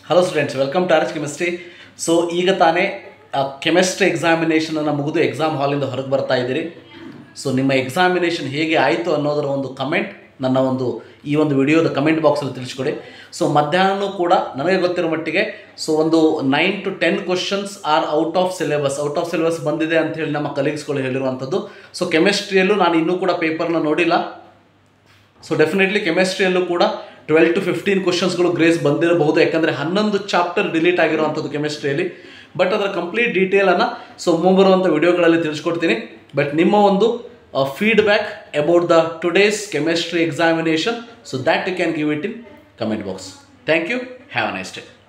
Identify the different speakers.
Speaker 1: hello students welcome to Arch chemistry so ಈಗ ತಾನೇ chemistry ಎಕ್ಸಾಮಿನೇಷನನ್ನು ಮುಗಿದು ಎಕ್ಸಾಮ್ ಹಾಲಿಂದ ಹೊರಗೆ ಬರ್ತಾ ಇದ್ದೀರಿ ಸೊ ನಿಮ್ಮ ಎಕ್ಸಾಮಿನೇಷನ್ ಹೇಗೆ ಆಯಿತು ಅನ್ನೋದರ ಒಂದು ಕಮೆಂಟ್ ನನ್ನ ಒಂದು ಈ ಒಂದು ವಿಡಿಯೋದ ಕಮೆಂಟ್ ಬಾಕ್ಸಲ್ಲಿ ತಿಳಿಸ್ಕೊಡಿ ಸೊ ಮಧ್ಯಾಹ್ನ ಕೂಡ ನನಗೆ ಗೊತ್ತಿರೋ ಮಟ್ಟಿಗೆ ಸೊ ಒಂದು nine to ten questions are out of syllabus out of syllabus ಬಂದಿದೆ ಅಂತ ಹೇಳಿ ನಮ್ಮ ಕಲೀಗ್ಸ್ಗಳು ಹೇಳಿರುವಂಥದ್ದು ಸೊ ಕೆಮಿಸ್ಟ್ರಿಯಲ್ಲೂ ನಾನು ಇನ್ನೂ ಕೂಡ ಪೇಪರ್ನ ನೋಡಿಲ್ಲ ಸೊ ಡೆಫಿನೆಟ್ಲಿ ಕೆಮಿಸ್ಟ್ರಿಯಲ್ಲೂ ಕೂಡ ಟ್ವೆಲ್ ಟು ಫಿಫ್ಟೀನ್ ಕ್ವಶನ್ಸ್ಗಳು ಗ್ರೇಸ್ ಬಂದಿರಬಹುದು ಯಾಕಂದರೆ ಹನ್ನೊಂದು ಚಾಪ್ಟರ್ ಡಿಲೀಟ್ ಆಗಿರುವಂಥದ್ದು ಕೆಮಿಸ್ಟ್ರಿಯಲ್ಲಿ ಬಟ್ ಅದರ ಕಂಪ್ಲೀಟ್ ಡೀಟೇಲನ್ನು ಸೊ ಮುಂಬರುವಂಥ ವಿಡಿಯೋಗಳಲ್ಲಿ ತಿಳಿಸ್ಕೊಡ್ತೀನಿ ಬಟ್ ನಿಮ್ಮ ಒಂದು feedback about the today's chemistry examination so that you can give it in comment box thank you have a nice day